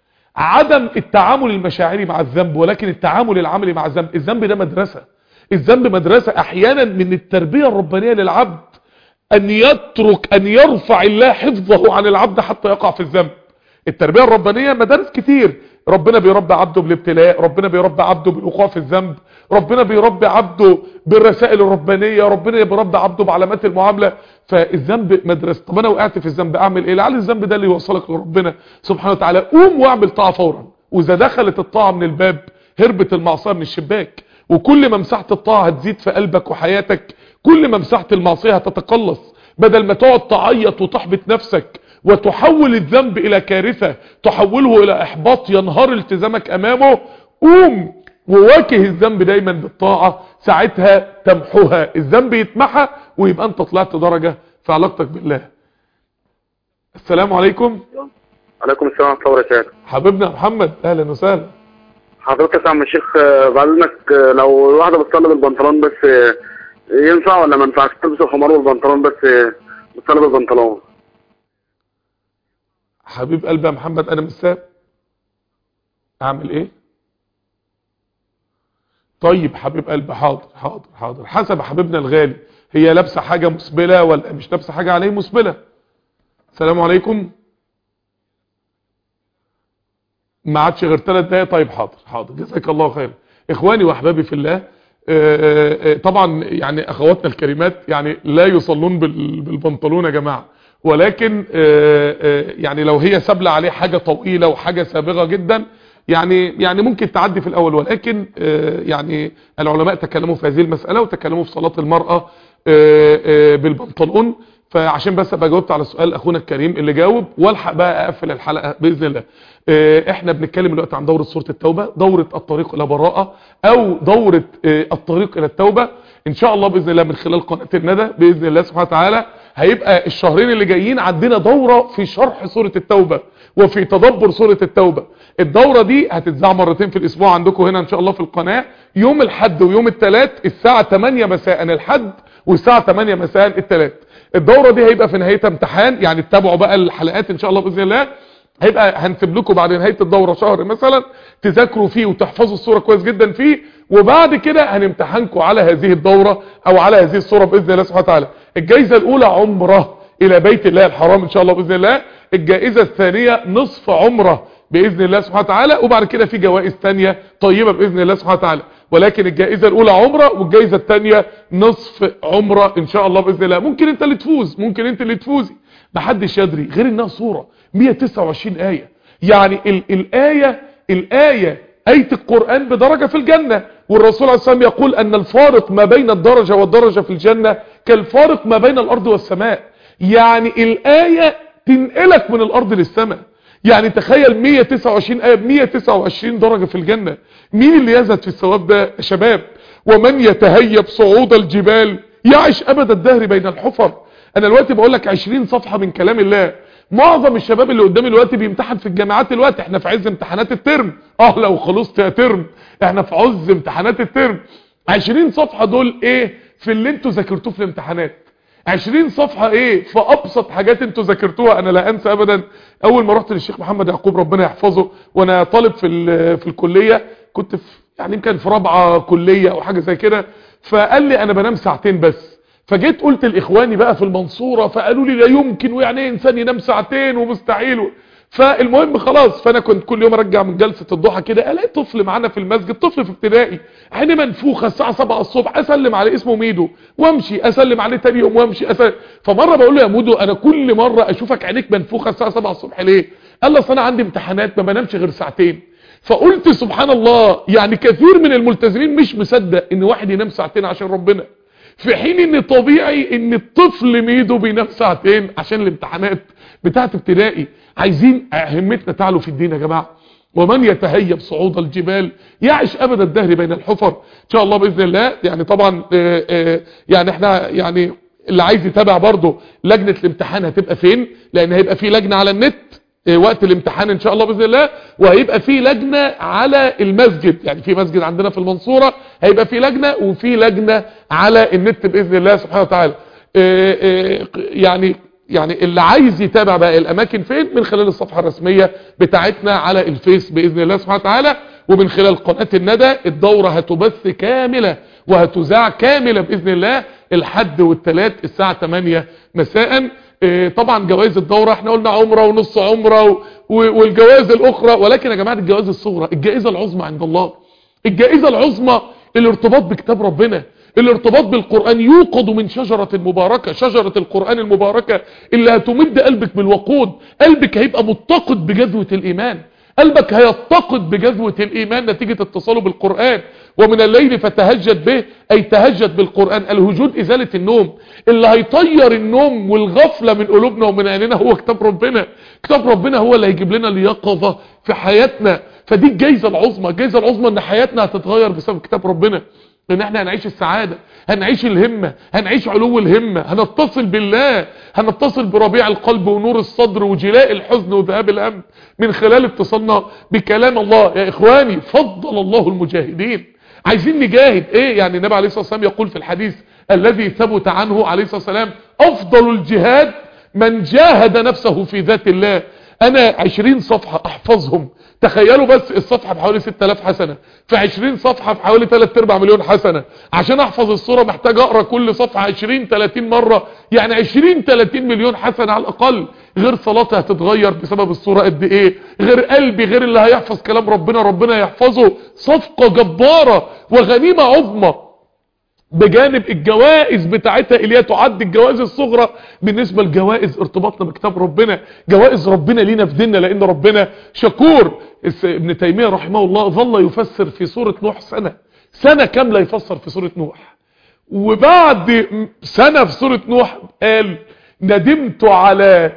عدم التعامل المشاعري مع الذنب ولكن التعامل العملي مع الذنب الذنب ده مدرسة الذنب مدرسة احيانا من التربية الربانية للعبد ان يترك ان يرفع الله حفظه عن العبد حتى يقع في الذنب التربية الربانية مدارس كتير ربنا بيربي عبده بالابتلاء ربنا بيربي عبده بالوقوع في الذنب ربنا بيربي عبده بالرسائل الربانية ربنا بيربي عبده بعلامات المعاملة فالذنب مدرسة طب انا وقعت في الذنب اعمل ايه لعل الذنب ده اللي يوصلك لربنا سبحانه وتعالى قوم واعمل طاعة فورا واذا دخلت الطاعة من الباب هربت المعصية من الشباك وكل ما مساحة الطاعة هتزيد في قلبك وحياتك كل ما مساحة المعصية هتتقلص بدل ما تقعد تعيط وتحبط نفسك وتحول الذنب الى كارثة تحوله الى احباط ينهار التزامك امامه قوم وواجه الذنب دايما بالطاعة ساعتها تمحوها الذنب يتمحى ويبقى انت طلعت درجة في علاقتك بالله السلام عليكم عليكم السلام ورحمه الله وبركاته حبيبنا محمد اهلا وسهلا حضرتك يا عم الشيخ آه، بعد اذنك آه، لو الواحده بتصلي بالبنطلون بس آه، ينفع ولا ما ينفعش تلبس الخمار والبنطلون بس آه، بتصلي بالبنطلون حبيب قلبي يا محمد انا مش ساب اعمل ايه طيب حبيب قلبي حاضر حاضر حاضر حسب حبيبنا الغالي هي لابسه حاجه مسبله ولا مش لابسه حاجه عليه مسبله السلام عليكم ما عادش غير ثلاث دقايق طيب حاضر حاضر جزاك الله خير اخواني واحبابي في الله آه، آه، آه، طبعا يعني اخواتنا الكريمات يعني لا يصلون بال- بالبنطلون يا جماعه ولكن آه، آه، يعني لو هي سابله عليه حاجه طويله وحاجه سابغه جدا يعني يعني ممكن تعدي في الاول ولكن آه، يعني العلماء تكلموا في هذه المساله وتكلموا في صلاه المراه آه، آه، بالبنطلون فعشان بس ابقى جاوبت على سؤال اخونا الكريم اللي جاوب والحق بقى اقفل الحلقه باذن الله آه، احنا بنتكلم دلوقتي عن دوره سوره التوبه دوره الطريق الى براءه او دوره آه، الطريق الى التوبه ان شاء الله باذن الله من خلال قناه الندى باذن الله سبحانه وتعالى هيبقى الشهرين اللي جايين عندنا دوره في شرح سوره التوبه وفي تدبر سوره التوبه الدوره دي هتتذاع مرتين في الاسبوع عندكم هنا ان شاء الله في القناه يوم الحد ويوم الثلاث الساعه 8 مساء الحد والساعه 8 مساء الثلاث الدوره دي هيبقى في نهايتها امتحان يعني تتابعوا بقى الحلقات ان شاء الله باذن الله هيبقى هنسيب لكم بعد نهايه الدوره شهر مثلا تذاكروا فيه وتحفظوا الصوره كويس جدا فيه وبعد كده هنمتحنكم على هذه الدوره او على هذه الصوره باذن الله سبحانه وتعالى الجائزه الاولى عمره الى بيت الله الحرام ان شاء الله باذن الله الجائزه الثانيه نصف عمره باذن الله سبحانه وتعالى وبعد كده في جوائز ثانيه طيبه باذن الله سبحانه وتعالى ولكن الجائزه الاولى عمره والجائزه الثانيه نصف عمره ان شاء الله باذن الله ممكن انت اللي تفوز ممكن انت اللي تفوزي محدش يدري غير انها صوره 129 ايه يعني ال الايه الايه آية القرآن بدرجة في الجنة والرسول عليه السلام يقول أن الفارق ما بين الدرجة والدرجة في الجنة كالفارق ما بين الأرض والسماء يعني الآية تنقلك من الأرض للسماء يعني تخيل 129 آية ب 129 درجة في الجنة مين اللي يزهد في الثواب ده يا شباب ومن يتهيب صعود الجبال يعيش أبد الدهر بين الحفر أنا دلوقتي بقول لك 20 صفحة من كلام الله معظم الشباب اللي قدامي دلوقتي بيمتحن في الجامعات دلوقتي احنا في عز امتحانات الترم اه لو خلصت يا ترم احنا في عز امتحانات الترم 20 صفحة دول ايه في اللي انتوا ذاكرتوه في الامتحانات 20 صفحة ايه في ابسط حاجات انتوا ذاكرتوها انا لا انسى ابدا اول ما رحت للشيخ محمد يعقوب ربنا يحفظه وانا طالب في في الكلية كنت في يعني يمكن في رابعة كلية او حاجة زي كده فقال لي انا بنام ساعتين بس فجيت قلت لاخواني بقى في المنصورة فقالوا لي لا يمكن ويعني ايه انسان ينام ساعتين ومستحيل فالمهم خلاص فانا كنت كل يوم ارجع من جلسة الضحى كده الاقي طفل معانا في المسجد طفل في ابتدائي عيني منفوخة الساعة 7 الصبح اسلم عليه اسمه ميدو وامشي اسلم عليه تاني يوم وامشي أسلم فمرة بقول له يا ميدو انا كل مرة اشوفك عينيك منفوخة الساعة 7 الصبح ليه قال لي اصل انا عندي امتحانات ما بنامش غير ساعتين فقلت سبحان الله يعني كثير من الملتزمين مش مصدق ان واحد ينام ساعتين عشان ربنا في حين ان طبيعي ان الطفل ميدو بينام ساعتين عشان الامتحانات بتاعت ابتدائي عايزين همتنا تعلو في الدين يا جماعة ومن يتهيب صعود الجبال يعيش ابد الدهر بين الحفر ان شاء الله باذن الله يعني طبعا آآ آآ يعني احنا يعني اللي عايز يتابع برضه لجنة الامتحان هتبقى فين لان هيبقى في لجنة على النت وقت الامتحان ان شاء الله باذن الله وهيبقى في لجنة على المسجد يعني في مسجد عندنا في المنصورة هيبقى في لجنة وفي لجنة على النت باذن الله سبحانه وتعالى يعني يعني اللي عايز يتابع بقى الاماكن فين من خلال الصفحة الرسمية بتاعتنا على الفيس باذن الله سبحانه وتعالى ومن خلال قناة الندى الدورة هتبث كاملة وهتذاع كاملة باذن الله الحد والثلاث الساعة 8 مساء طبعا جوائز الدورة احنا قلنا عمرة ونص عمرة والجوائز الاخرى ولكن يا جماعة الجوائز الصغرى الجائزة العظمى عند الله الجائزة العظمى الارتباط بكتاب ربنا الارتباط بالقرآن يوقد من شجرة مباركة شجرة القرآن المباركة اللي هتمد قلبك بالوقود قلبك هيبقى متقد بجذوة الإيمان قلبك هيتقد بجذوة الإيمان نتيجة اتصاله بالقرآن ومن الليل فتهجد به أي تهجد بالقرآن الهجود إزالة النوم اللي هيطير النوم والغفلة من قلوبنا ومن عيننا هو كتاب ربنا كتاب ربنا هو اللي هيجيب لنا اليقظة في حياتنا فدي الجايزة العظمى الجايزة العظمى ان حياتنا هتتغير بسبب كتاب ربنا ان احنا هنعيش السعادة هنعيش الهمة هنعيش علو الهمة هنتصل بالله هنتصل بربيع القلب ونور الصدر وجلاء الحزن وذهاب الهم من خلال اتصالنا بكلام الله يا اخواني فضل الله المجاهدين عايزين نجاهد ايه يعني النبي عليه الصلاة والسلام يقول في الحديث الذي ثبت عنه عليه الصلاة والسلام افضل الجهاد من جاهد نفسه في ذات الله انا عشرين صفحة احفظهم تخيلوا بس الصفحة بحوالي 6000 حسنة في 20 صفحة بحوالي 3 ارباع مليون حسنة عشان احفظ الصورة محتاج اقرا كل صفحة 20 30 مرة يعني 20 30 مليون حسنة على الاقل غير صلاتي هتتغير بسبب الصورة قد ايه غير قلبي غير اللي هيحفظ كلام ربنا ربنا يحفظه صفقة جبارة وغنيمة عظمى بجانب الجوائز بتاعتها اللي هي تعد الجوائز الصغرى بالنسبة لجوائز ارتباطنا بكتاب ربنا جوائز ربنا لينا في ديننا لان ربنا شكور ابن تيمية رحمه الله ظل يفسر في سورة نوح سنة سنة كاملة يفسر في سورة نوح وبعد سنة في سورة نوح قال ندمت على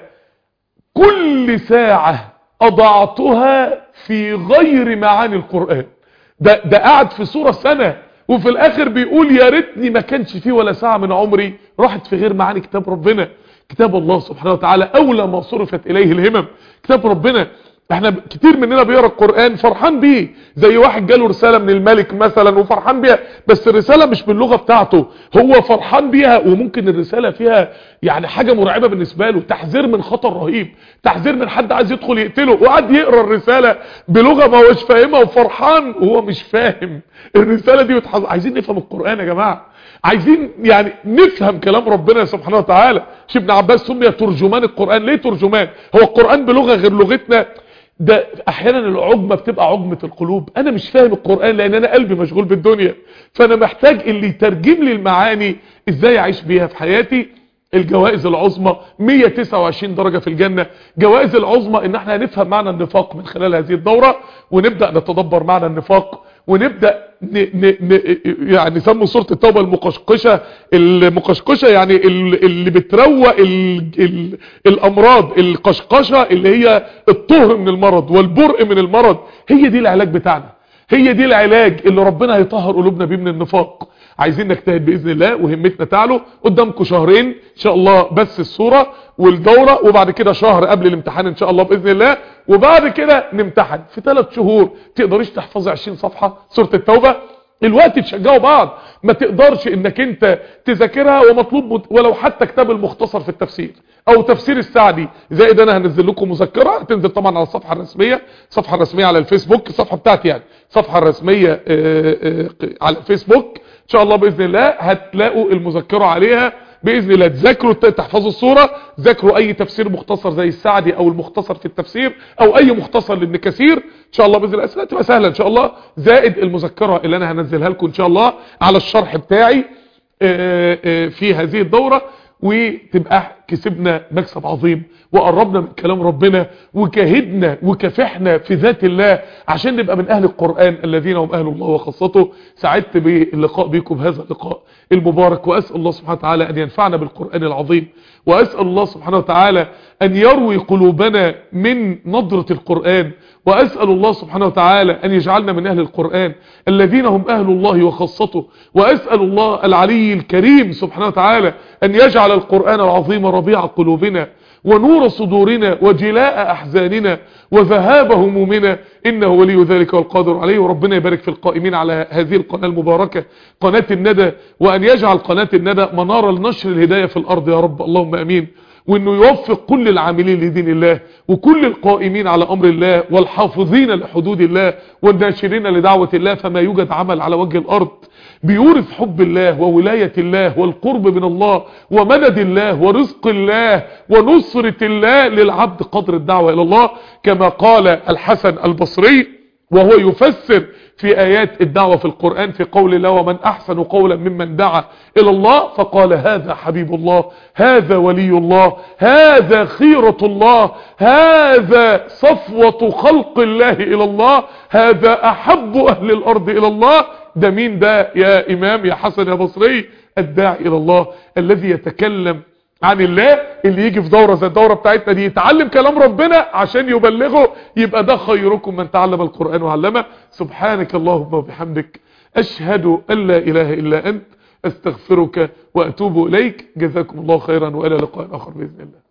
كل ساعة اضعتها في غير معاني القرآن ده, ده قاعد في سورة سنة وفي الاخر بيقول يا ريتني ما كانش فيه ولا ساعة من عمري راحت في غير معاني كتاب ربنا كتاب الله سبحانه وتعالى اولى ما صرفت اليه الهمم كتاب ربنا احنا كتير مننا بيقرا القرآن فرحان بيه زي واحد جاله رسالة من الملك مثلا وفرحان بيها بس الرسالة مش باللغة بتاعته هو فرحان بيها وممكن الرسالة فيها يعني حاجة مرعبة بالنسبة له تحذير من خطر رهيب تحذير من حد عايز يدخل يقتله وقعد يقرا الرسالة بلغة ما هوش فاهمها وفرحان وهو مش فاهم الرسالة دي بتحذر عايزين نفهم القرآن يا جماعة عايزين يعني نفهم كلام ربنا سبحانه وتعالى شيخ ابن عباس سمي ترجمان القرآن ليه ترجمان هو القرآن بلغة غير لغتنا ده احيانا العجمة بتبقى عجمة القلوب انا مش فاهم القرآن لان انا قلبي مشغول بالدنيا فانا محتاج اللي يترجم لي المعاني ازاي اعيش بيها في حياتي الجوائز العظمى 129 درجة في الجنة جوائز العظمى ان احنا هنفهم معنى النفاق من خلال هذه الدورة ونبدأ نتدبر معنى النفاق ونبدأ ن ن ن يعني سموا سورة التوبة المقشقشة المقشقشة يعني ال- اللي بتروق ال ال الامراض القشقشة اللي هي الطهر من المرض والبرء من المرض هي دي العلاج بتاعنا هي دي العلاج اللي ربنا هيطهر قلوبنا بيه من النفاق عايزين نجتهد باذن الله وهمتنا تعلو قدامكم شهرين ان شاء الله بس الصوره والدوره وبعد كده شهر قبل الامتحان ان شاء الله باذن الله وبعد كده نمتحن في ثلاث شهور تقدريش تحفظي 20 صفحه سوره التوبه الوقت تشجعوا بعض ما تقدرش انك انت تذاكرها ومطلوب مت- ولو حتى كتاب المختصر في التفسير او تفسير السعدي زائد انا هنزل لكم مذكره تنزل طبعا على الصفحه الرسميه الصفحه الرسميه على الفيسبوك الصفحه بتاعتي يعني الصفحه الرسميه آه، آه، على الفيسبوك ان شاء الله باذن الله هتلاقوا المذكره عليها باذن الله تذاكروا ت- تحفظوا الصوره ذاكروا اي تفسير مختصر زي السعدي او المختصر في التفسير او اي مختصر لابن كثير ان شاء الله باذن الله الاسئله تبقى سهله ان شاء الله زائد المذكره اللي انا هنزلها لكم ان شاء الله على الشرح بتاعي آه، آه، في هذه الدورة وتبقى كسبنا مكسب عظيم وقربنا من كلام ربنا وكهدنا وكفحنا في ذات الله عشان نبقى من أهل القرآن الذين هم أهل الله وخاصته سعدت باللقاء بكم هذا اللقاء المبارك وأسأل الله سبحانه وتعالى أن ينفعنا بالقرآن العظيم وأسأل الله سبحانه وتعالى أن يروي قلوبنا من نظرة القرآن وأسأل الله سبحانه وتعالى أن يجعلنا من أهل القرآن الذين هم أهل الله وخاصته وأسأل الله العلي الكريم سبحانه وتعالى أن يجعل القرآن العظيم ربيع قلوبنا ونور صدورنا وجلاء أحزاننا وذهاب همومنا إنه ولي ذلك والقادر عليه وربنا يبارك في القائمين على هذه القناة المباركة قناة الندى وأن يجعل قناة الندى منار لنشر الهداية في الأرض يا رب اللهم أمين وانه يوفق كل العاملين لدين الله وكل القائمين على امر الله والحافظين لحدود الله والناشرين لدعوة الله فما يوجد عمل على وجه الارض بيورث حب الله وولاية الله والقرب من الله ومدد الله ورزق الله ونصرة الله للعبد قدر الدعوة الى الله كما قال الحسن البصري وهو يفسر في آيات الدعوة في القرآن في قول الله ومن أحسن قولا ممن دعا إلى الله فقال هذا حبيب الله هذا ولي الله هذا خيرة الله هذا صفوة خلق الله إلى الله هذا أحب أهل الأرض إلى الله ده مين ده يا إمام يا حسن يا بصري الداعي إلى الله الذي يتكلم عن الله اللي يجي في دورة زي الدورة بتاعتنا دي يتعلم كلام ربنا عشان يبلغه يبقى ده خيركم من تعلم القرآن وعلمه سبحانك اللهم وبحمدك أشهد أن لا إله إلا أنت أستغفرك وأتوب إليك جزاكم الله خيرا وإلى لقاء آخر بإذن الله